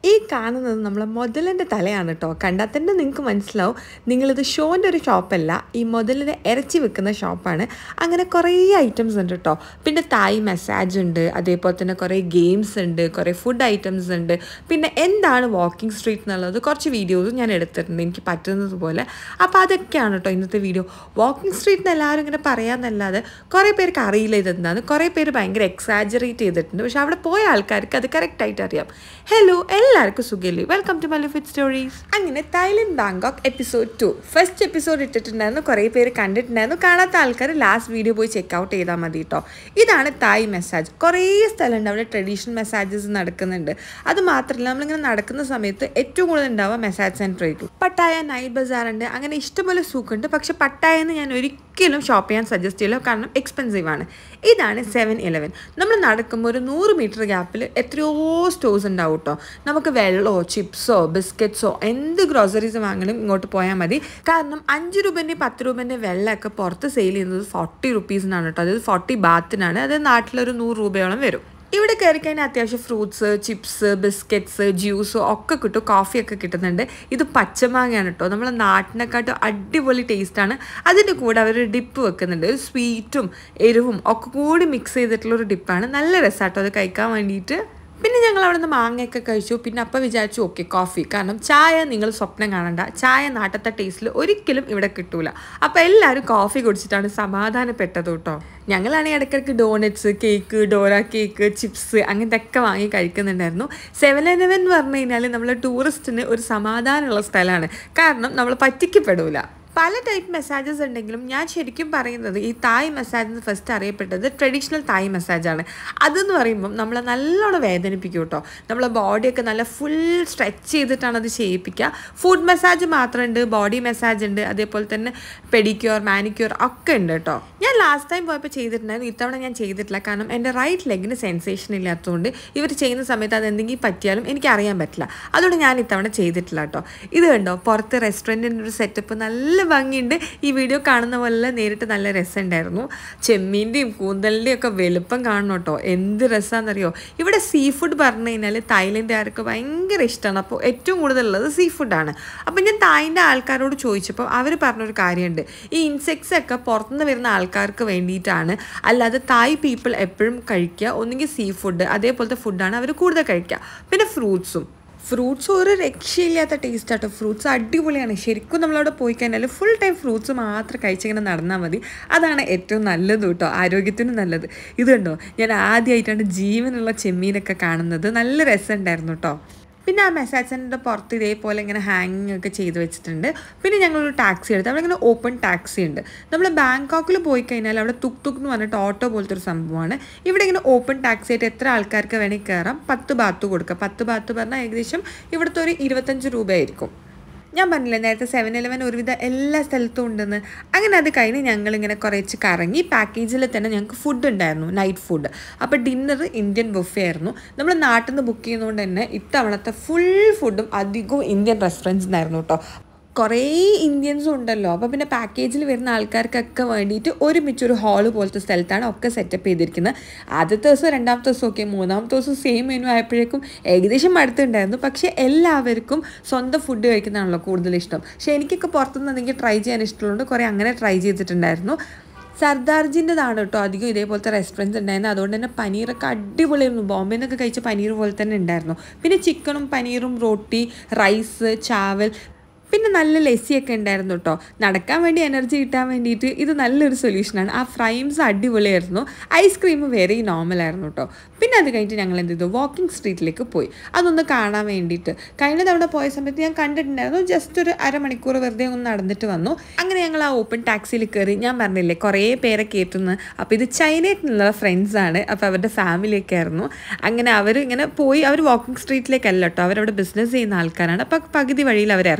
ഈ കാണുന്നത് നമ്മളെ മുതലിൻ്റെ തലയാണ് കേട്ടോ കണ്ടാൽ തന്നെ നിങ്ങൾക്ക് മനസ്സിലാവും നിങ്ങളിത് ഷോൻ്റെ ഒരു ഷോപ്പല്ല ഈ മുതലിനെ ഇറച്ചി വെക്കുന്ന ഷോപ്പാണ് അങ്ങനെ കുറേ ഐറ്റംസ് ഉണ്ട് കേട്ടോ പിന്നെ തായ് മസാജ് ഉണ്ട് അതേപോലെ തന്നെ കുറേ ഗെയിംസ് ഉണ്ട് കുറേ ഫുഡ് ഐറ്റംസ് ഉണ്ട് പിന്നെ എന്താണ് വാക്കിംഗ് സ്ട്രീറ്റ് എന്നുള്ളത് കുറച്ച് വീഡിയോസ് ഞാൻ എടുത്തിട്ടുണ്ട് എനിക്ക് പറ്റുന്നത് പോലെ അപ്പോൾ അതൊക്കെയാണ് കേട്ടോ ഇന്നത്തെ വീഡിയോ വാക്കിംഗ് സ്ട്രീറ്റ് എന്ന് എല്ലാവരും ഇങ്ങനെ പറയാമെന്നല്ലാതെ കുറേ പേർക്ക് അറിയില്ല ഇതെന്താണ് കുറേ പേര് ഭയങ്കര എക്സാജറേറ്റ് ചെയ്തിട്ടുണ്ട് പക്ഷെ അവിടെ പോയ ആൾക്കാർക്ക് അത് കറക്റ്റായിട്ട് അറിയാം ഹലോ എല്ലാവർക്കും സുഖമില്ലേ വെൽക്കം ടു മലഫിറ്റ് സ്റ്റോറീസ് അങ്ങനെ Thailand Bangkok episode two first episode ഇട്ടിട്ടുണ്ടായിരുന്നു കുറേ പേര് കണ്ടിട്ടുണ്ടായിരുന്നു കാണാത്ത ആൾക്കാർ ലാസ്റ്റ് വീഡിയോ പോയി ചെക്ക് ഔട്ട് ചെയ്താൽ മതി കേട്ടോ ഇതാണ് തായ് മെസ്സാജ് കുറേ സ്ഥലമുണ്ട് അവിടെ ട്രഡീഷണൽ മെസ്സാജസ് നടക്കുന്നുണ്ട് അത് മാത്രമല്ല നമ്മളിങ്ങനെ നടക്കുന്ന സമയത്ത് ഏറ്റവും കൂടുതൽ ഉണ്ടാവുക മെസ്സാജ് സെൻറ്റർ ആയിരിക്കും പട്ടായ നൈറ്റ് ബസാർ ഉണ്ട് അങ്ങനെ ഇഷ്ടംപോലെ സൂക്കുണ്ട് പക്ഷെ പട്ടായ എന്ന് ഞാൻ ഒരിക്കലും ഷോപ്പ് ചെയ്യാൻ സജസ്റ്റ് ചെയ്യില്ല കാരണം എക്സ്പെൻസീവ് ആണ് ഇതാണ് സെവൻ ഇലവൻ നമ്മൾ നടക്കുമ്പോൾ ഒരു നൂറ് മീറ്റർ ഗ്യാപ്പിൽ എത്രയോ സ്റ്റോഴ്സ് ഉണ്ടാവും കേട്ടോ നമുക്ക് വെള്ളമോ ചിപ്സോ ബിസ്ക്കറ്റ്സോ എന്ത് ഗ്രോസറീസ് വാങ്ങലും ഇങ്ങോട്ട് പോയാൽ മതി കാരണം അഞ്ച് രൂപേൻ്റെ പത്ത് രൂപേൻ്റെ വെള്ളമൊക്കെ പുറത്ത് സെയിൽ ചെയ്യുന്നത് ഫോർട്ടി റുപ്പീസിനാണ് കേട്ടോ അതായത് ഫോർട്ടി ബാത്തിനാണ് അത് നാട്ടിലൊരു നൂറ് രൂപയോളം വരും ഇവിടെ കയറി കഴിഞ്ഞാൽ അത്യാവശ്യം ഫ്രൂട്ട്സ് ചിപ്സ് ബിസ്ക്കറ്റ്സ് ജ്യൂസ് ഒക്കെ കിട്ടും കോഫിയൊക്കെ കിട്ടുന്നുണ്ട് ഇത് പച്ചമാങ്ങയാണ് കേട്ടോ നമ്മളെ നാട്ടിനെക്കാട്ടും അടിപൊളി ടേസ്റ്റാണ് അതിൻ്റെ കൂടെ അവർ ഡിപ്പ് വെക്കുന്നുണ്ട് ഒരു സ്വീറ്റും എരിവും ഒക്കെ കൂടി മിക്സ് ചെയ്തിട്ടുള്ള ഒരു ഡിപ്പാണ് നല്ല രസമാട്ടോ അത് കഴിക്കാൻ വേണ്ടിയിട്ട് പിന്നെ ഞങ്ങൾ അവിടെ നിന്ന് മാങ്ങയൊക്കെ കഴിച്ചു പിന്നെ അപ്പം വിചാരിച്ചു ഓക്കെ കോഫി കാരണം ചായ നിങ്ങൾ സ്വപ്നം കാണണ്ട ചായ നാട്ടത്തെ ടേസ്റ്റിൽ ഒരിക്കലും ഇവിടെ കിട്ടൂല അപ്പോൾ എല്ലാവരും കോഫി കുടിച്ചിട്ടാണ് സമാധാനപ്പെട്ടത് കേട്ടോ ഞങ്ങളാണെങ്കിൽ ഇടയ്ക്കിടയ്ക്ക് donuts cake Dora cake chips അങ്ങനത്തെ ഒക്കെ വാങ്ങി കഴിക്കുന്നുണ്ടായിരുന്നു സെവൻ ഇലവൻ എന്ന് പറഞ്ഞു കഴിഞ്ഞാൽ നമ്മൾ ടൂറിസ്റ്റിന് ഒരു സമാധാനമുള്ള സ്ഥലമാണ് കാരണം നമ്മൾ പറ്റിക്കപ്പെടൂല പല ടൈപ്പ് മെസ്സാജസ് ഉണ്ടെങ്കിലും ഞാൻ ശരിക്കും പറയുന്നത് ഈ തായ് മെസ്സാജ് എന്ന് ഫസ്റ്റ് അറിയപ്പെട്ടത് ട്രഡീഷണൽ തായ് മെസ്സാജാണ് അതെന്ന് പറയുമ്പം നമ്മളെ നല്ലോണം വേദനിപ്പിക്കും കേട്ടോ നമ്മളെ ബോഡിയൊക്കെ നല്ല ഫുൾ സ്ട്രെച്ച് ചെയ്തിട്ടാണ് അത് ചെയ്യിപ്പിക്കുക ഫുഡ് മെസ്സാജ് മാത്രമുണ്ട് ബോഡി മെസ്സാജ് ഉണ്ട് അതേപോലെ തന്നെ പെഡിക്യൂർ മാനിക്യൂർ ഒക്കെ ഉണ്ട് കേട്ടോ ഞാൻ ലാസ്റ്റ് ടൈം പോയപ്പോൾ ചെയ്തിട്ടുണ്ടായിരുന്നു ഇത്തവണ ഞാൻ ചെയ്തിട്ടില്ല കാരണം എൻ്റെ റൈറ്റ് ലെഗിന് സെൻസേഷൻ ഇല്ലാത്തതുകൊണ്ട് ഇവർ ചെയ്യുന്ന സമയത്ത് അത് എന്തെങ്കിലും പറ്റിയാലും എനിക്ക് അറിയാൻ പറ്റില്ല അതുകൊണ്ട് ഞാൻ ഇത്തവണ ചെയ്തിട്ടില്ല കേട്ടോ ഇത് കണ്ടോ പുറത്ത് റെസ്റ്റോറൻറ്റിൻ്റെ ഒരു സെറ്റപ്പ് നല്ല ഭംഗിയുണ്ട് ഈ വീഡിയോ കാണുന്ന പോലെ നേരിട്ട് നല്ല രസമുണ്ടായിരുന്നു ചെമ്മീൻ്റെയും കൂന്തലിൻ്റെയും ഒക്കെ വലുപ്പം കാണണം കേട്ടോ എന്ത് രസമാണെന്നറിയോ ഇവിടെ സീ ഫുഡ് പറഞ്ഞു കഴിഞ്ഞാൽ തായ്ലൻഡുകാർക്ക് ഭയങ്കര ഇഷ്ടമാണ് അപ്പോൾ ഏറ്റവും കൂടുതലുള്ളത് സീ ഫുഡാണ് അപ്പോൾ ഞാൻ തായിൻ്റെ ആൾക്കാരോട് ചോദിച്ചപ്പോൾ അവർ പറഞ്ഞൊരു കാര്യമുണ്ട് ഈ ഇൻസെക്ട്സ് ഒക്കെ പുറത്തുനിന്ന് വരുന്ന ആൾക്കാർക്ക് വേണ്ടിയിട്ടാണ് അല്ലാതെ തായ് പീപ്പിൾ എപ്പോഴും കഴിക്കുക ഒന്നുകിൽ സീ ഫുഡ് അതേപോലത്തെ ഫുഡാണ് അവർ കൂടുതൽ കഴിക്കുക പിന്നെ ഫ്രൂട്ട്സും ഫ്രൂട്ട്സ് ഒരു രക്ഷയില്ലാത്ത ടേസ്റ്റ് ആട്ടോ ഫ്രൂട്ട്സ് അടിപൊളിയാണ് ശരിക്കും നമ്മളവിടെ പോയി കഴിഞ്ഞാൽ ഫുൾ ടൈം ഫ്രൂട്ട്സ് മാത്രം കഴിച്ചിങ്ങനെ നടന്നാൽ മതി അതാണ് ഏറ്റവും നല്ലത് കേട്ടോ ആരോഗ്യത്തിന് നല്ലത് ഇത് കണ്ടോ ഞാൻ ആദ്യമായിട്ടാണ് ജീവനുള്ള ചെമ്മീനൊക്കെ കാണുന്നത് നല്ല രസമുണ്ടായിരുന്നു കേട്ടോ പിന്നെ ആ മെസ്സാജ് സെൻ്ററിൻ്റെ പുറത്ത് ഇതേപോലെ ഇങ്ങനെ ഹാങ്ങിങ് ഒക്കെ ചെയ്ത് വെച്ചിട്ടുണ്ട് പിന്നെ ഞങ്ങളൊരു ടാക്സി എടുത്ത് അവിടെ ഇങ്ങനെ ഓപ്പൺ ടാക്സി ഉണ്ട് നമ്മൾ ബാങ്കോക്കിൽ പോയി കഴിഞ്ഞാൽ അവിടെ തുക് തുക് എന്ന് പറഞ്ഞിട്ട് ഓട്ടോ പോലത്തെ ഒരു സംഭവമാണ് ഇവിടെ ഇങ്ങനെ ഓപ്പൺ ടാക്സി ആയിട്ട് എത്ര ആൾക്കാർക്ക് വേണമെങ്കിൽ കയറാം പത്ത് ബാത്ത് കൊടുക്കുക പത്ത് ബാത്ത് പറഞ്ഞാൽ ഏകദേശം ഇവിടുത്തെ ഒരു ഇരുപത്തഞ്ച് രൂപയായിരിക്കും ഞാൻ പറഞ്ഞില്ലേ നേരത്തെ സെവൻ ഇലവൻ ഒരുവിധ എല്ലാ സ്ഥലത്തും ഉണ്ടെന്ന് അങ്ങനെ അത് കഴിഞ്ഞ് ഞങ്ങളിങ്ങനെ കുറച്ച് കറങ്ങി പാക്കേജിൽ തന്നെ ഞങ്ങൾക്ക് ഫുഡ് ഉണ്ടായിരുന്നു നൈറ്റ് ഫുഡ് അപ്പോൾ ഡിന്നർ ഇന്ത്യൻ ബുഫേ ആയിരുന്നു നമ്മൾ നാട്ടിൽ നിന്ന് ബുക്ക് ചെയ്യുന്നതുകൊണ്ട് തന്നെ ഇത്തവണത്തെ ഫുൾ ഫുഡും അധികവും ഇന്ത്യൻ റെസ്റ്റോറൻറ്റ്സ് ആയിരുന്നു കേട്ടോ കുറേ ഇന്ത്യൻസും ഉണ്ടല്ലോ അപ്പോൾ പിന്നെ പാക്കേജിൽ വരുന്ന ആൾക്കാർക്കൊക്കെ വേണ്ടിയിട്ട് ഒരുമിച്ച് ഒരു ഹാള് പോലത്തെ സ്ഥലത്താണ് ഒക്കെ സെറ്റപ്പ് ചെയ്തിരിക്കുന്നത് ആദ്യത്തെ ദിവസം രണ്ടാമത്തെ ദിവസം ഒക്കെ മൂന്നാമത്തെ ദിവസം സെയിം മെനു ആയപ്പോഴേക്കും ഏകദേശം അടുത്തുണ്ടായിരുന്നു പക്ഷേ എല്ലാവർക്കും സ്വന്തം ഫുഡ് കഴിക്കുന്നതാണല്ലോ കൂടുതൽ ഇഷ്ടം പക്ഷേ എനിക്കൊക്കെ പുറത്തുനിന്ന് എന്തെങ്കിലും ട്രൈ ചെയ്യാൻ ഇഷ്ടമുള്ളതുകൊണ്ട് കുറേ അങ്ങനെ ട്രൈ ചെയ്തിട്ടുണ്ടായിരുന്നു സർദാർജിൻ്റെതാണ് കേട്ടോ അധികം ഇതേപോലത്തെ റെസ്റ്റോറൻറ്റ്സ് ഉണ്ടായിരുന്നു അതുകൊണ്ട് തന്നെ പനീറൊക്കെ അടിപൊളിയായിരുന്നു ബോംബെ നിന്നൊക്കെ കഴിച്ച പനീർ പോലെ തന്നെ ഉണ്ടായിരുന്നു പിന്നെ ചിക്കനും പനീറും റൊട്ടി റൈസ് ചാവൽ പിന്നെ നല്ല ലസ്സിയൊക്കെ ഉണ്ടായിരുന്നു കേട്ടോ നടക്കാൻ വേണ്ടി എനർജി കിട്ടാൻ വേണ്ടിയിട്ട് ഇത് നല്ലൊരു സൊല്യൂഷനാണ് ആ ഫ്രൈംസ് അടിപൊളിയായിരുന്നു ഐസ്ക്രീം വെരി നോർമലായിരുന്നു കേട്ടോ പിന്നെ അത് കഴിഞ്ഞിട്ട് ഞങ്ങൾ എന്ത് ചെയ്തു വാക്കിംഗ് സ്ട്രീറ്റിലേക്ക് പോയി അതൊന്ന് കാണാൻ വേണ്ടിയിട്ട് കഴിഞ്ഞ തവണ പോയ സമയത്ത് ഞാൻ കണ്ടിട്ടുണ്ടായിരുന്നു ജസ്റ്റ് ഒരു അരമണിക്കൂർ വെറുതെ ഒന്ന് നടന്നിട്ട് വന്നു അങ്ങനെ ഞങ്ങൾ ആ ഓപ്പൺ ടാക്സിയിൽ കയറി ഞാൻ പറഞ്ഞില്ലേ കുറേ പേരെ കയറ്റുന്നു അപ്പോൾ ഇത് ചൈനയിൽ നിന്നുള്ള ഫ്രണ്ട്സാണ് അപ്പോൾ അവരുടെ ഫാമിലിയൊക്കെ ആയിരുന്നു അങ്ങനെ അവർ ഇങ്ങനെ പോയി അവർ വാക്കിംഗ് സ്ട്രീറ്റിലേക്കല്ല കേട്ടോ അവരവിടെ ബിസിനസ് ചെയ്യുന്ന ആൾക്കാരാണ് അപ്പോൾ പകുതി വഴിയിൽ അവർ ഇറങ്ങി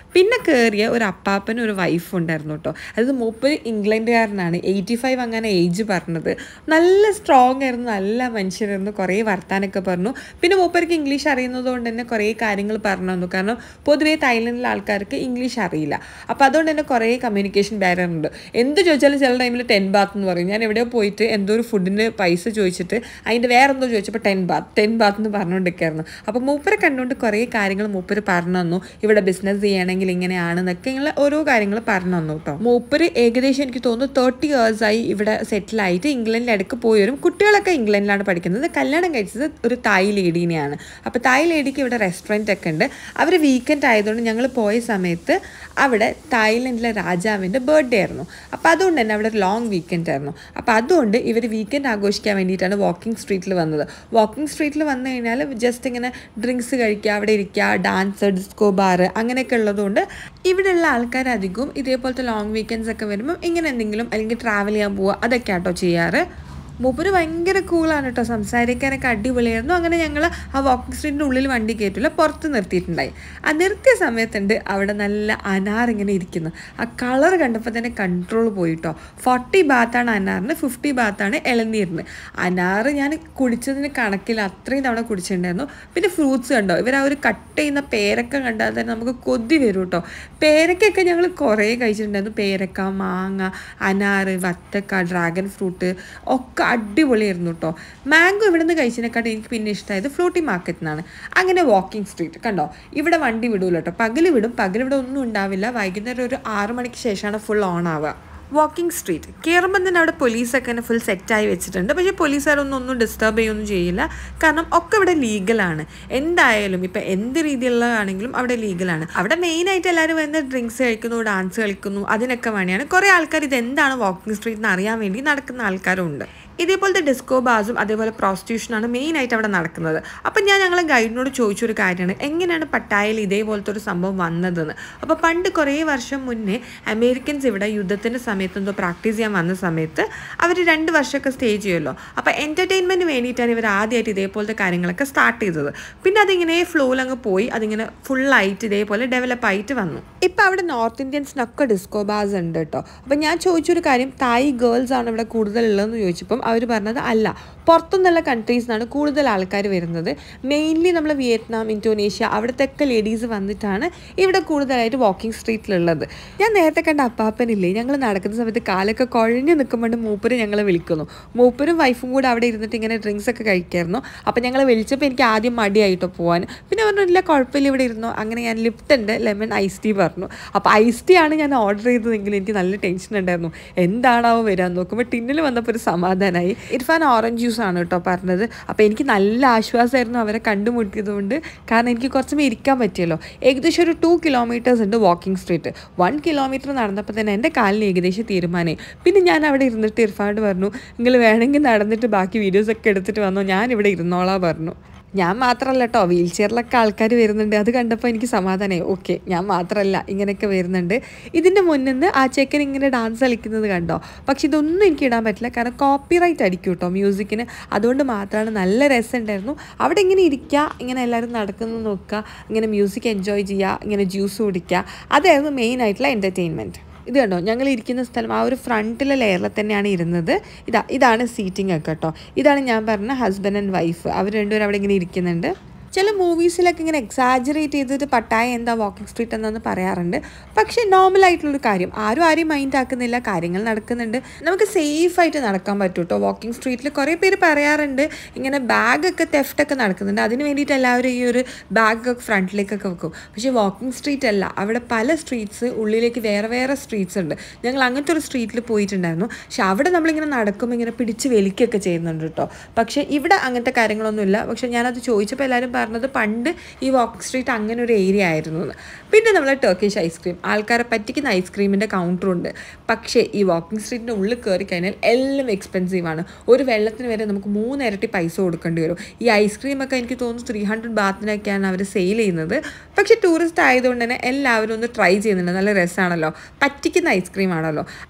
പിന്നെ കയറിയ ഒരു അപ്പാപ്പനും ഒരു വൈഫും ഉണ്ടായിരുന്നു കേട്ടോ അത് മൂപ്പര് ഇംഗ്ലണ്ടുകാരനാണ് എയ്റ്റി ഫൈവ് അങ്ങനെ ഏജ് പറഞ്ഞത് നല്ല സ്ട്രോങ് ആയിരുന്നു നല്ല മനുഷ്യരായിരുന്നു കുറേ വർത്താനൊക്കെ പറഞ്ഞു പിന്നെ മൂപ്പർക്ക് ഇംഗ്ലീഷ് അറിയുന്നത് കൊണ്ട് തന്നെ കുറേ കാര്യങ്ങൾ പറഞ്ഞു തന്നു കാരണം പൊതുവേ തായ്ലൻഡിലെ ആൾക്കാർക്ക് ഇംഗ്ലീഷ് അറിയില്ല അപ്പോൾ അതുകൊണ്ട് തന്നെ കുറേ കമ്മ്യൂണിക്കേഷൻ ബാരിയർ ഉണ്ട് എന്ത് ചോദിച്ചാലും ചില ടൈമിൽ ടെൻ ബാത്ത് എന്ന് പറയും ഞാൻ എവിടെയോ പോയിട്ട് എന്തോ ഒരു ഫുഡിന് പൈസ ചോദിച്ചിട്ട് അതിൻ്റെ വേറെ എന്തോ ചോദിച്ചപ്പോൾ ടെൻ ബാത്ത് ടെൻ ബാത്ത് എന്ന് പറഞ്ഞുകൊണ്ടിരിക്കുകയായിരുന്നു അപ്പോൾ മൂപ്പരെ കണ്ടുകൊണ്ട് കുറേ കാര്യങ്ങൾ മൂപ്പര് പറഞ്ഞു തന്നു ഇവിടെ ബിസിനസ് ചെയ്യണമെങ്കിൽ ഇങ്ങനെയാണെന്നൊക്കെ ഇങ്ങനെ ഓരോ കാര്യങ്ങൾ പറഞ്ഞു തന്നു കേട്ടോ മൂപ്പര് ഏകദേശം എനിക്ക് തോന്നുന്നു തേർട്ടി ആയി ഇവിടെ സെറ്റിലായിട്ട് ഇംഗ്ലണ്ടിൽ ഇടയ്ക്ക് പോയി വരും കുട്ടികളൊക്കെ ഇംഗ്ലണ്ടിലാണ് പഠിക്കുന്നത് കല്യാണം കഴിച്ചത് ഒരു തായ് ലേഡീനെയാണ് അപ്പോൾ തായ് ലേഡിക്ക് ഇവിടെ റെസ്റ്റോറൻറ്റ് ഒക്കെ ഉണ്ട് അവർ വീക്കെൻഡ് ആയതുകൊണ്ട് ഞങ്ങൾ പോയ സമയത്ത് അവിടെ തായ്ലൻഡിലെ രാജാവിൻ്റെ ബർത്ത്ഡേ ആയിരുന്നു അപ്പോൾ അതുകൊണ്ട് തന്നെ അവിടെ ലോങ് വീക്കെൻഡ് ആയിരുന്നു അപ്പോൾ അതുകൊണ്ട് ഇവർ വീക്കെൻഡ് ആഘോഷിക്കാൻ വേണ്ടിയിട്ടാണ് വാക്കിംഗ് സ്ട്രീറ്റിൽ വന്നത് വാക്കിംഗ് സ്ട്രീറ്റിൽ വന്നു കഴിഞ്ഞാൽ ജസ്റ്റ് ഇങ്ങനെ ഡ്രിങ്ക്സ് കഴിക്കുക അവിടെ ഇരിക്കുക ഡാൻസ് ഡിസ്കോ ബാർ അങ്ങനെയൊക്കെ ഉള്ളതുകൊണ്ട് ഇവിടെയുള്ള ആൾക്കാർ അധികവും ഇതേപോലത്തെ ലോങ് വീക്കെൻഡ്സ് ഒക്കെ വരുമ്പം ഇങ്ങനെ എന്തെങ്കിലും അല്ലെങ്കിൽ ട്രാവൽ ചെയ്യാൻ പോവുക അതൊക്കെ ആട്ടോ ചെയ്യാറ് മൂപ്പര് ഭയങ്കര കൂളാണ് കേട്ടോ സംസാരിക്കാനൊക്കെ അടിപൊളിയായിരുന്നു അങ്ങനെ ഞങ്ങൾ ആ വാക്കിംഗ് സ്ട്രീറ്റിൻ്റെ ഉള്ളിൽ വണ്ടി കയറ്റില്ല പുറത്ത് നിർത്തിയിട്ടുണ്ടായി ആ നിർത്തിയ സമയത്തുണ്ട് അവിടെ നല്ല അനാർ ഇങ്ങനെ ഇരിക്കുന്നു ആ കളർ കണ്ടപ്പോൾ തന്നെ കൺട്രോൾ പോയിട്ടോ ഫോർട്ടി ബാത്താണ് അനാറിന് ഫിഫ്റ്റി ബാത്താണ് ഇളനീരിന് അനാർ ഞാൻ കുടിച്ചതിന് കണക്കിൽ അത്രയും തവണ കുടിച്ചിട്ടുണ്ടായിരുന്നു പിന്നെ ഫ്രൂട്ട്സ് കണ്ടോ ഇവർ ആ ഒരു കട്ട് ചെയ്യുന്ന പേരക്ക കണ്ടാൽ തന്നെ നമുക്ക് കൊതി വരും കേട്ടോ പേരക്കൊക്കെ ഞങ്ങൾ കുറേ കഴിച്ചിട്ടുണ്ടായിരുന്നു പേരക്ക മാങ്ങ അനാറ് വത്തക്ക ഡ്രാഗൺ ഫ്രൂട്ട് ഒക്കെ അടിപൊളിയായിരുന്നു കേട്ടോ മാംഗോ ഇവിടെ നിന്ന് കഴിച്ചതിനെക്കാട്ടും എനിക്ക് പിന്നെ ഇഷ്ടമായത് ഫ്ലൂട്ടി മാർക്കറ്റിൽ നിന്നാണ് അങ്ങനെ വാക്കിംഗ് സ്ട്രീറ്റ് കണ്ടോ ഇവിടെ വണ്ടി വിടൂല കേട്ടോ പകൽ വിടും പകൽ ഇവിടെ ഒന്നും ഉണ്ടാവില്ല വൈകുന്നേരം ഒരു ആറ് മണിക്ക് ശേഷമാണ് ഫുൾ ഓൺ ആവുക വാക്കിംഗ് സ്ട്രീറ്റ് കയറുമ്പം തന്നെ അവിടെ പോലീസൊക്കെ തന്നെ ഫുൾ സെറ്റായി വെച്ചിട്ടുണ്ട് പക്ഷേ പോലീസുകാരൊന്നും ഒന്നും ഡിസ്റ്റർബ് ചെയ്യൊന്നും ചെയ്യില്ല കാരണം ഒക്കെ ഇവിടെ ലീഗലാണ് എന്തായാലും ഇപ്പം എന്ത് രീതിയിലുള്ളതാണെങ്കിലും അവിടെ ലീഗലാണ് അവിടെ മെയിനായിട്ട് എല്ലാവരും വന്ന് ഡ്രിങ്ക്സ് കഴിക്കുന്നു ഡാൻസ് കളിക്കുന്നു അതിനൊക്കെ വേണ്ടിയാണ് കുറേ ആൾക്കാർ ഇത് എന്താണ് വാക്കിംഗ് സ്ട്രീറ്റ് എന്ന് അറിയാൻ വേണ്ടി നടക്കുന്ന ആൾക്കാരും ഉണ്ട് ഇതേപോലത്തെ ഡിസ്കോ ബാസും അതേപോലെ പ്രോസ്റ്റിറ്റ്യൂഷനാണ് മെയിനായിട്ട് അവിടെ നടക്കുന്നത് അപ്പം ഞാൻ ഞങ്ങളെ ഗൈഡിനോട് ചോദിച്ചൊരു കാര്യമാണ് എങ്ങനെയാണ് പട്ടായയിൽ ഇതേപോലത്തെ ഒരു സംഭവം വന്നതെന്ന് അപ്പോൾ പണ്ട് കുറേ വർഷം മുന്നേ അമേരിക്കൻസ് ഇവിടെ യുദ്ധത്തിൻ്റെ സമയത്ത് എന്തോ പ്രാക്ടീസ് ചെയ്യാൻ വന്ന സമയത്ത് അവർ രണ്ട് വർഷമൊക്കെ സ്റ്റേ ചെയ്യുമല്ലോ അപ്പോൾ എൻ്റർടൈൻമെൻറ്റ് വേണ്ടിയിട്ടാണ് ഇവർ ആദ്യമായിട്ട് ഇതേപോലത്തെ കാര്യങ്ങളൊക്കെ സ്റ്റാർട്ട് ചെയ്തത് പിന്നെ അതിങ്ങനെ ഫ്ലോയിൽ അങ്ങ് പോയി അതിങ്ങനെ ഫുള്ളായിട്ട് ഇതേപോലെ ഡെവലപ്പ് ആയിട്ട് വന്നു ഇപ്പം അവിടെ നോർത്ത് ഇന്ത്യൻസിനൊക്കെ ഡിസ്കോ ബാസ് ഉണ്ട് കേട്ടോ അപ്പം ഞാൻ ചോദിച്ചൊരു കാര്യം തായ് ഗേൾസ് ആണ് ഇവിടെ കൂടുതലുള്ളതെന്ന് ചോദിച്ചപ്പം അവർ പറഞ്ഞത് അല്ല പുറത്തുനിന്നുള്ള കൺട്രീസ് നിന്നാണ് കൂടുതൽ ആൾക്കാർ വരുന്നത് മെയിൻലി നമ്മൾ വിയറ്റ്നാം ഇന്തോനേഷ്യ അവിടത്തെയൊക്കെ ലേഡീസ് വന്നിട്ടാണ് ഇവിടെ കൂടുതലായിട്ട് വാക്കിംഗ് സ്ട്രീറ്റിലുള്ളത് ഞാൻ നേരത്തെ കണ്ട അപ്പാപ്പനില്ലേ ഞങ്ങൾ നടക്കുന്ന സമയത്ത് കാലൊക്കെ കുഴഞ്ഞു നിൽക്കുമ്പോൾ മൂപ്പര് ഞങ്ങളെ വിളിക്കുന്നു മൂപ്പരും വൈഫും കൂടെ അവിടെ ഇരുന്നിട്ട് ഇങ്ങനെ ഡ്രിങ്ക്സ് ഒക്കെ കഴിക്കായിരുന്നു അപ്പോൾ ഞങ്ങൾ വിളിച്ചപ്പോൾ എനിക്ക് ആദ്യം മടിയായിട്ടോ പോകാൻ പിന്നെ പറഞ്ഞു ഇല്ല കുഴപ്പമില്ല ഇവിടെ ഇരുന്നോ അങ്ങനെ ഞാൻ ലിപ്റ്റുണ്ട് ലെമൺ ഐസ് ടീ പറഞ്ഞു അപ്പോൾ ഐസ് ടീ ആണ് ഞാൻ ഓർഡർ ചെയ്തതെങ്കിൽ എനിക്ക് നല്ല ടെൻഷൻ ഉണ്ടായിരുന്നു എന്താണാവോ വരാൻ നോക്കുമ്പോൾ ടിന്നിൽ വന്നപ്പോൾ ഒരു സമാധാനമായി ഇർഫാൻ ഓറഞ്ച് ജ്യൂസ് ആണ് കേട്ടോ പറഞ്ഞത് അപ്പോൾ എനിക്ക് നല്ല ആശ്വാസമായിരുന്നു അവരെ കണ്ടുമുട്ടിയത് കൊണ്ട് കാരണം എനിക്ക് കുറച്ചും ഇരിക്കാൻ പറ്റിയല്ലോ ഏകദേശം ഒരു ടു കിലോമീറ്റേഴ്സ് ഉണ്ട് വാക്കിംഗ് സ്ട്രീറ്റ് വൺ കിലോമീറ്റർ നടന്നപ്പോൾ തന്നെ എൻ്റെ കാലിന് ഏകദേശം തീരുമാനമായി പിന്നെ ഞാൻ അവിടെ ഇരുന്നിട്ട് ഇർഫാനോട് പറഞ്ഞു നിങ്ങൾ വേണമെങ്കിൽ നടന്നിട്ട് ബാക്കി വീഡിയോസൊക്കെ എടുത്തിട്ട് വന്നോ ഞാൻ ഇവിടെ ഇരുന്നോളാ പറഞ്ഞു ഞാൻ മാത്രമല്ല കേട്ടോ വീൽ ചെയറിലൊക്കെ ആൾക്കാർ വരുന്നുണ്ട് അത് കണ്ടപ്പോൾ എനിക്ക് സമാധാനമായി ഓക്കെ ഞാൻ മാത്രമല്ല ഇങ്ങനെയൊക്കെ വരുന്നുണ്ട് ഇതിൻ്റെ മുന്നിൽ നിന്ന് ആ ചെക്കൻ ഇങ്ങനെ ഡാൻസ് കളിക്കുന്നത് കണ്ടോ പക്ഷെ ഇതൊന്നും എനിക്ക് ഇടാൻ പറ്റില്ല കാരണം കോപ്പിറൈറ്റ് അടിക്കും കേട്ടോ മ്യൂസിക്കിന് അതുകൊണ്ട് മാത്രമാണ് നല്ല രസമുണ്ടായിരുന്നു അവിടെ ഇങ്ങനെ ഇരിക്കുക ഇങ്ങനെ എല്ലാവരും നടക്കുന്നത് നോക്കുക ഇങ്ങനെ മ്യൂസിക് എൻജോയ് ചെയ്യുക ഇങ്ങനെ ജ്യൂസ് കുടിക്കുക അതായിരുന്നു മെയിൻ ആയിട്ടുള്ള എൻ്റർടൈൻമെൻറ്റ് ഇത് കണ്ടോ ഞങ്ങൾ ഇരിക്കുന്ന സ്ഥലം ആ ഒരു ഫ്രണ്ടിലെ ലെയറിൽ തന്നെയാണ് ഇരുന്നത് ഇതാ ഇതാണ് സീറ്റിംഗ് ഒക്കെ കേട്ടോ ഇതാണ് ഞാൻ പറഞ്ഞ ഹസ്ബൻഡ് ആൻഡ് വൈഫ് അവർ രണ്ടുപേരും അവിടെ ഇങ്ങനെ ഇരിക്കുന്നുണ്ട് ചില മൂവീസിലൊക്കെ ഇങ്ങനെ എക്സാജറേറ്റ് ചെയ്തിട്ട് പട്ടായ എന്താ വാക്കിംഗ് സ്ട്രീറ്റ് എന്താന്ന് പറയാറുണ്ട് പക്ഷേ നോർമൽ ആയിട്ടുള്ളൊരു കാര്യം ആരും ആരെയും മൈൻഡ് ആക്കുന്നില്ല കാര്യങ്ങൾ നടക്കുന്നുണ്ട് നമുക്ക് സേഫ് ആയിട്ട് നടക്കാൻ പറ്റും കേട്ടോ വാക്കിംഗ് സ്ട്രീറ്റിൽ കുറേ പേര് പറയാറുണ്ട് ഇങ്ങനെ ബാഗൊക്കെ തെഫ്റ്റൊക്കെ നടക്കുന്നുണ്ട് അതിന് വേണ്ടിയിട്ട് എല്ലാവരും ഈ ഒരു ബാഗ് ഫ്രണ്ടിലേക്കൊക്കെ വെക്കും പക്ഷേ വാക്കിംഗ് സ്ട്രീറ്റ് അല്ല അവിടെ പല സ്ട്രീറ്റ്സ് ഉള്ളിലേക്ക് വേറെ വേറെ സ്ട്രീറ്റ്സ് ഉണ്ട് ഞങ്ങൾ അങ്ങനത്തെ ഒരു സ്ട്രീറ്റിൽ പോയിട്ടുണ്ടായിരുന്നു പക്ഷെ അവിടെ നമ്മളിങ്ങനെ നടക്കുമ്പോൾ ഇങ്ങനെ പിടിച്ച് വലിക്കുകയൊക്കെ ചെയ്യുന്നുണ്ട് കേട്ടോ പക്ഷേ ഇവിടെ അങ്ങനത്തെ കാര്യങ്ങളൊന്നുമില്ല പക്ഷേ ഞാനത് ചോദിച്ചപ്പോൾ എല്ലാവരും പറഞ്ഞത് പണ്ട് ഈ വാക്കിംഗ് സ്ട്രീറ്റ് അങ്ങനെ ഒരു ഏരിയ ആയിരുന്നു എന്ന് പിന്നെ നമ്മൾ ടർക്കിഷ് ഐസ്ക്രീം ആൾക്കാരെ പറ്റിക്കുന്ന ഐസ്ക്രീമിൻ്റെ കൗണ്ടറുണ്ട് പക്ഷേ ഈ വാക്കിംഗ് സ്ട്രീറ്റിൻ്റെ ഉള്ളിൽ കയറി കഴിഞ്ഞാൽ എല്ലാം എക്സ്പെൻസീവാണ് ഒരു വെള്ളത്തിന് വരെ നമുക്ക് മൂന്ന് ഇരട്ടി പൈസ കൊടുക്കേണ്ടി വരും ഈ ഐസ്ക്രീമൊക്കെ എനിക്ക് തോന്നുന്നു ത്രീ ഹൺഡ്രഡ് ബാത്തിനൊക്കെയാണ് അവർ സെയിൽ ചെയ്യുന്നത് പക്ഷേ ടൂറിസ്റ്റ് ആയതുകൊണ്ട് തന്നെ എല്ലാവരും ഒന്ന് ട്രൈ ചെയ്യുന്നുണ്ട് നല്ല രസമാണല്ലോ പറ്റിക്കുന്ന ഐസ്ക്രീം ആണല്ലോ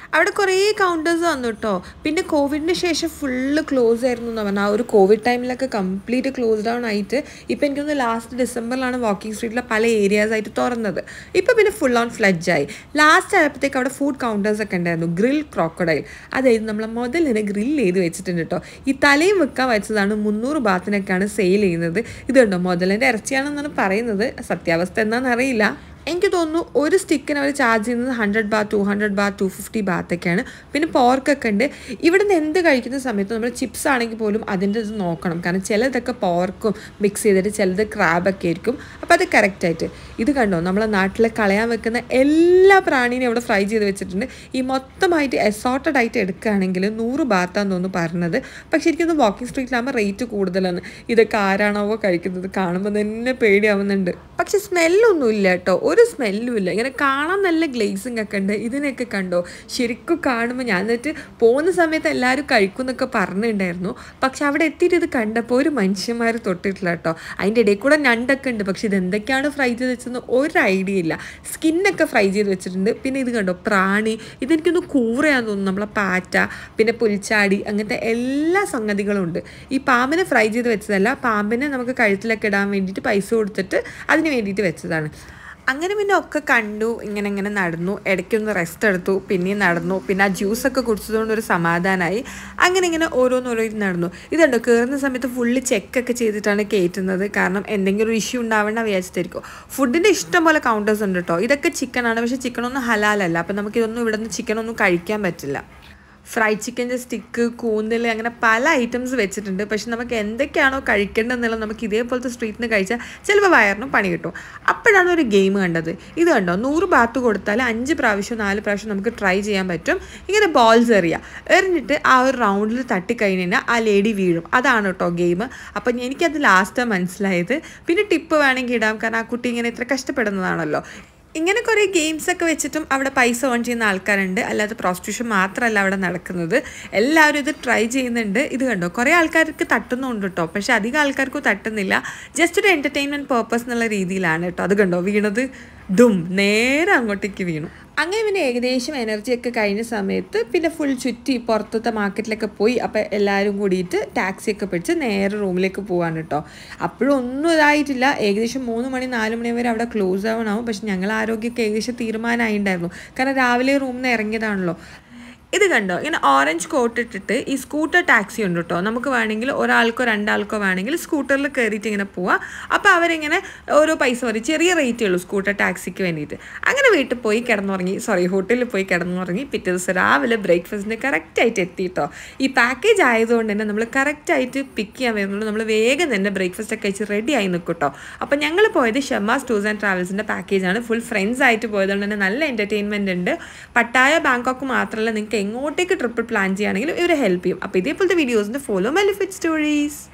അവിടെ കുറേ കൗണ്ടേഴ്സ് വന്നു കേട്ടോ പിന്നെ കോവിഡിന് ശേഷം ഫുള്ള് ക്ലോസ് ആയിരുന്നു എന്ന് പറഞ്ഞാൽ ആ ഒരു കോവിഡ് ടൈമിലൊക്കെ കംപ്ലീറ്റ് ക്ലോസ് ഡൗൺ ആയിട്ട് ഇപ്പം എനിക്കൊന്ന് ലാസ്റ്റ് ഡിസംബറിലാണ് വാക്കിംഗ് സ്ട്രീറ്റിലെ പല ഏരിയാസ് ആയിട്ട് തുറന്നത് ഇപ്പം പിന്നെ ഫുൾ ഓൺ ഫ്ലഡ്ജ് ആയി ലാസ്റ്റ് ആയപ്പോഴത്തേക്ക് അവിടെ ഫുഡ് കൗണ്ടേഴ്സ് ഒക്കെ ഉണ്ടായിരുന്നു ഗ്രിൽ ക്രോക്കഡൈൽ അതായത് നമ്മളെ മുതലിനെ ഗ്രിൽ ചെയ്ത് വെച്ചിട്ടുണ്ട് കേട്ടോ ഈ തലയും വെക്കാൻ വെച്ചതാണ് മുന്നൂറ് ബാത്തിനൊക്കെയാണ് സെയിൽ ചെയ്യുന്നത് ഇതുണ്ടോ മുതലിൻ്റെ ഇറച്ചിയാണെന്നാണ് പറയുന്നത് സത്യാവസ്ഥ എന്താണെന്ന് അറിയില്ല എനിക്ക് തോന്നുന്നു ഒരു സ്റ്റിക്കിന് അവർ ചാർജ് ചെയ്യുന്നത് hundred baht two hundred baht two fifty ബാത്തൊക്കെയാണ് പിന്നെ പോർക്കൊക്കെ ഉണ്ട് ഇവിടെ നിന്ന് എന്ത് കഴിക്കുന്ന സമയത്ത് നമ്മൾ ചിപ്സ് ആണെങ്കിൽ പോലും അതിൻ്റെ ഇത് നോക്കണം കാരണം ചിലതൊക്കെ പോർക്കും മിക്സ് ചെയ്തിട്ട് ചിലത് ക്രാബൊക്കെ ആയിരിക്കും അപ്പോൾ അത് കറക്റ്റായിട്ട് ഇത് കണ്ടോ നമ്മളെ നാട്ടിൽ കളയാൻ വെക്കുന്ന എല്ലാ പ്രാണീനെയും ഇവിടെ ഫ്രൈ ചെയ്ത് വെച്ചിട്ടുണ്ട് ഈ മൊത്തമായിട്ട് എസോർട്ടഡ് ആയിട്ട് എടുക്കുകയാണെങ്കിൽ നൂറ് ബാത്താന്ന് തോന്നുന്നു പറഞ്ഞത് പക്ഷേ എനിക്കൊന്ന് വാക്കിംഗ് സ്ട്രീറ്റിലാകുമ്പോൾ റേറ്റ് കൂടുതലാണ് ഇതൊക്കെ ആരാണോ കഴിക്കുന്നത് കാണുമ്പോൾ തന്നെ പേടിയാവുന്നുണ്ട് പക്ഷെ സ്മെല്ലൊന്നും ഇല്ല കേട്ടോ ഒരു സ്മെല്ലും ഇല്ല ഇങ്ങനെ കാണാൻ നല്ല ഗ്ലേസിങ് ഒക്കെ ഉണ്ട് ഇതിനൊക്കെ കണ്ടോ ശരിക്കും കാണുമ്പോൾ ഞാൻ എന്നിട്ട് പോകുന്ന സമയത്ത് എല്ലാവരും കഴിക്കും എന്നൊക്കെ പറഞ്ഞിട്ടുണ്ടായിരുന്നു പക്ഷെ അവിടെ എത്തിയിട്ട് ഇത് കണ്ടപ്പോൾ ഒരു മനുഷ്യന്മാർ തൊട്ടിട്ടില്ല കേട്ടോ അതിൻ്റെ ഇടയിൽ കൂടെ ഞണ്ടൊക്കെ ഉണ്ട് പക്ഷെ ഇത് എന്തൊക്കെയാണ് ഫ്രൈ ചെയ്ത് വെച്ചതെന്ന് ഒരു ഐഡിയ ഇല്ല സ്കിന്നൊക്കെ ഫ്രൈ ചെയ്ത് വെച്ചിട്ടുണ്ട് പിന്നെ ഇത് കണ്ടോ പ്രാണി ഇതെനിക്കൊന്ന് കൂറയാന്ന് തോന്നുന്നു നമ്മളെ പാറ്റ പിന്നെ പുൽച്ചാടി അങ്ങനത്തെ എല്ലാ സംഗതികളും ഉണ്ട് ഈ പാമ്പിനെ ഫ്രൈ ചെയ്ത് വെച്ചതല്ല പാമ്പിനെ നമുക്ക് കഴുത്തിലൊക്കെ ഇടാൻ വേണ്ടിയിട്ട് പൈസ കൊടുത്തിട്ട് അതിന് വേണ്ടിയിട്ട് വെച്ചതാണ് അങ്ങനെ പിന്നെ ഒക്കെ കണ്ടു ഇങ്ങനെ ഇങ്ങനെ നടന്നു ഇടയ്ക്കൊന്ന് റെസ്റ്റ് എടുത്തു പിന്നെയും നടന്നു പിന്നെ ആ ജ്യൂസൊക്കെ കുടിച്ചതുകൊണ്ട് ഒരു സമാധാനമായി അങ്ങനെ ഇങ്ങനെ ഓരോന്നോരോന്ന് നടന്നു ഇതുണ്ടോ കയറുന്ന സമയത്ത് ഫുള്ള് ചെക്കൊക്കെ ചെയ്തിട്ടാണ് കയറ്റുന്നത് കാരണം എന്തെങ്കിലും ഒരു ഇഷ്യൂ ഉണ്ടാവേണ്ട വിചാരിച്ചിട്ടായിരിക്കും ഫുഡിൻ്റെ ഇഷ്ടം പോലെ കൗണ്ടേഴ്സ് ഉണ്ട് കേട്ടോ ഇതൊക്കെ ചിക്കനാണ് പക്ഷേ ചിക്കനൊന്നും ഹലാലല്ല അപ്പം നമുക്കിതൊന്നും ഇവിടെ നിന്ന് ചിക്കനൊന്നും കഴിക്കാൻ പറ്റില്ല ഫ്രൈഡ് ചിക്കൻ്റെ സ്റ്റിക്ക് കൂന്തൽ അങ്ങനെ പല ഐറ്റംസ് വെച്ചിട്ടുണ്ട് പക്ഷെ നമുക്ക് എന്തൊക്കെയാണോ കഴിക്കേണ്ടതെന്നുള്ളത് നമുക്ക് ഇതേപോലത്തെ സ്ട്രീറ്റിൽ നിന്ന് കഴിച്ചാൽ ചിലപ്പോൾ വയറിനും പണി കിട്ടും അപ്പോഴാണ് ഒരു ഗെയിം കണ്ടത് ഇത് കണ്ടോ നൂറ് ബാത്ത് കൊടുത്താൽ അഞ്ച് പ്രാവശ്യം നാല് പ്രാവശ്യം നമുക്ക് ട്രൈ ചെയ്യാൻ പറ്റും ഇങ്ങനെ ബോൾസ് എറിയുക എറിഞ്ഞിട്ട് ആ ഒരു റൗണ്ടിൽ തട്ടിക്കഴിഞ്ഞ് കഴിഞ്ഞാൽ ആ ലേഡി വീഴും അതാണ് കേട്ടോ ഗെയിം അപ്പം എനിക്കത് ലാസ്റ്റ് മനസ്സിലായത് പിന്നെ ടിപ്പ് വേണമെങ്കിൽ ഇടാം കാരണം ആ കുട്ടി ഇങ്ങനെ ഇത്ര കഷ്ടപ്പെടുന്നതാണല്ലോ ഇങ്ങനെ കുറേ ഗെയിംസ് ഒക്കെ വെച്ചിട്ടും അവിടെ പൈസ ഓൺ ചെയ്യുന്ന ആൾക്കാരുണ്ട് അല്ലാതെ പ്രോസ്റ്റിറ്റ്യൂഷൻ മാത്രമല്ല അവിടെ നടക്കുന്നത് എല്ലാവരും ഇത് ട്രൈ ചെയ്യുന്നുണ്ട് ഇത് കണ്ടോ കുറേ ആൾക്കാർക്ക് തട്ടുന്നുണ്ട് കേട്ടോ പക്ഷെ അധികം ആൾക്കാർക്ക് തട്ടുന്നില്ല ജസ്റ്റ് ഒരു എൻ്റർടൈൻമെൻറ്റ് പേർപ്പസ് എന്നുള്ള രീതിയിലാണ് കേട്ടോ അത് കണ്ടോ വീണത് ഡും നേരെ അങ്ങോട്ടേക്ക് വീണു അങ്ങനെ പിന്നെ ഏകദേശം എനർജി ഒക്കെ കഴിഞ്ഞ സമയത്ത് പിന്നെ ഫുൾ ചുറ്റി പുറത്തത്തെ മാർക്കറ്റിലൊക്കെ പോയി അപ്പോൾ എല്ലാവരും കൂടിയിട്ട് ടാക്സി ഒക്കെ പിടിച്ച് നേരെ റൂമിലേക്ക് പോവാണ് കേട്ടോ അപ്പോഴും ഒന്നും ഇതായിട്ടില്ല ഏകദേശം മൂന്ന് മണി നാല് മണി വരെ അവിടെ ക്ലോസ് ആവണാവും പക്ഷെ ഞങ്ങൾ ആരോഗ്യമൊക്കെ ഏകദേശം തീരുമാനമായിട്ടുണ്ടായിരുന്നു കാരണം രാവിലെ റൂമിൽ നിന്ന് ഇറങ്ങിയതാണല്ലോ ഇത് കണ്ടോ ഇങ്ങനെ ഓറഞ്ച് കോട്ട് ഇട്ടിട്ട് ഈ സ്കൂട്ടർ ടാക്സി ഉണ്ട് കേട്ടോ നമുക്ക് വേണമെങ്കിൽ ഒരാൾക്കോ രണ്ടാൾക്കോ വേണമെങ്കിൽ സ്കൂട്ടറിൽ കയറിയിട്ട് ഇങ്ങനെ പോവാം അപ്പോൾ അവരിങ്ങനെ ഓരോ പൈസ പറയും ചെറിയ റേറ്റേ ഉള്ളൂ സ്കൂട്ടർ ടാക്സിക്ക് വേണ്ടിയിട്ട് അങ്ങനെ വീട്ടിൽ പോയി കിടന്നുറങ്ങി സോറി ഹോട്ടലിൽ പോയി കിടന്നുറങ്ങി പിറ്റേ ദിവസം രാവിലെ ബ്രേക്ക്ഫാസ്റ്റിന് കറക്റ്റായിട്ട് എത്തി കേട്ടോ ഈ പാക്കേജ് ആയതുകൊണ്ട് തന്നെ നമ്മൾ കറക്റ്റായിട്ട് പിക്ക് ചെയ്യാൻ വരുന്നുള്ളൂ നമ്മൾ വേഗം തന്നെ ബ്രേക്ക്ഫാസ്റ്റ് ഒക്കെ കഴിച്ച് റെഡി ആയി നിൽക്കും കേട്ടോ അപ്പോൾ ഞങ്ങൾ പോയത് ഷമാസ് ടൂർസ് ആൻഡ് ട്രാവൽസിൻ്റെ പാക്കേജാണ് ഫുൾ ഫ്രണ്ട്സ് ആയിട്ട് പോയതുകൊണ്ട് തന്നെ നല്ല എൻ്റർടൈൻമെൻറ്റ് ഉണ്ട് പട്ടായ ബാങ്കോക്ക് മാത്രമല്ല നിങ്ങൾക്ക് എങ്ങോട്ടേക്ക് ട്രിപ്പ് പ്ലാൻ ചെയ്യുകയാണെങ്കിലും ഇവർ ഹെൽപ്പ് ചെയ്യും അപ്പോൾ ഇതേപോലത്തെ വീഡിയോസിൻ്റെ ഫോളോ മെലിഫിറ്റ് സ്റ്റോറീസ്